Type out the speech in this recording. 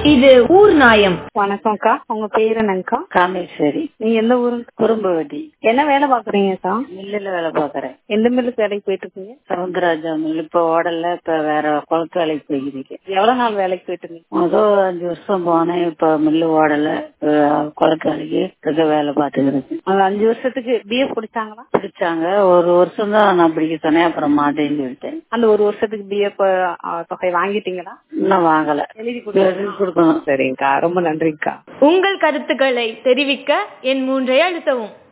இது ஊர் நாயம் வணக்கம்க்கா உங்க பேர் என்னங்கக்கா காமேஸ்வரி நீங்க எந்த ஊருங்க குறும்புவதி என்ன வேலை பாக்குறீங்கக்கா மில்லுல வேலை பாக்குறேன் எந்த மில்லுக்கு வேலைக்கு போயிட்டு இருக்கீங்க சவுந்தரராஜா மில் இப்ப ஓடல இப்ப வேற குளத்து வேலைக்கு போய்க்கிறீங்க எவ்வளவு நாள் வேலைக்கு போயிட்டு இருந்தீங்க முதல் அஞ்சு வருஷம் போனேன் இப்ப மில்லு ஓடல இப்ப குளத்து வேலைக்கு இருக்க வேலை பாத்துக்கிறேன் அந்த அஞ்சு வருஷத்துக்கு பிஎஃப் குடிச்சாங்களா பிடிச்சாங்க ஒரு வருஷம் தான் நான் பிடிக்க சொன்னேன் அப்புறம் மாட்டேன்னு சொல்லிட்டேன் அந்த ஒரு வருஷத்துக்கு பிஎஃப் தொகை வாங்கிட்டீங்களா இன்னும் வாங்கல எழுதி எழுதி கொடுக்கணும் சரிங்கக்கா ரொம்ப நன்றிங்கக்கா உங்கள் கருத்துக்களை தெரிவிக்க என் மூன்றை அழுத்தவும்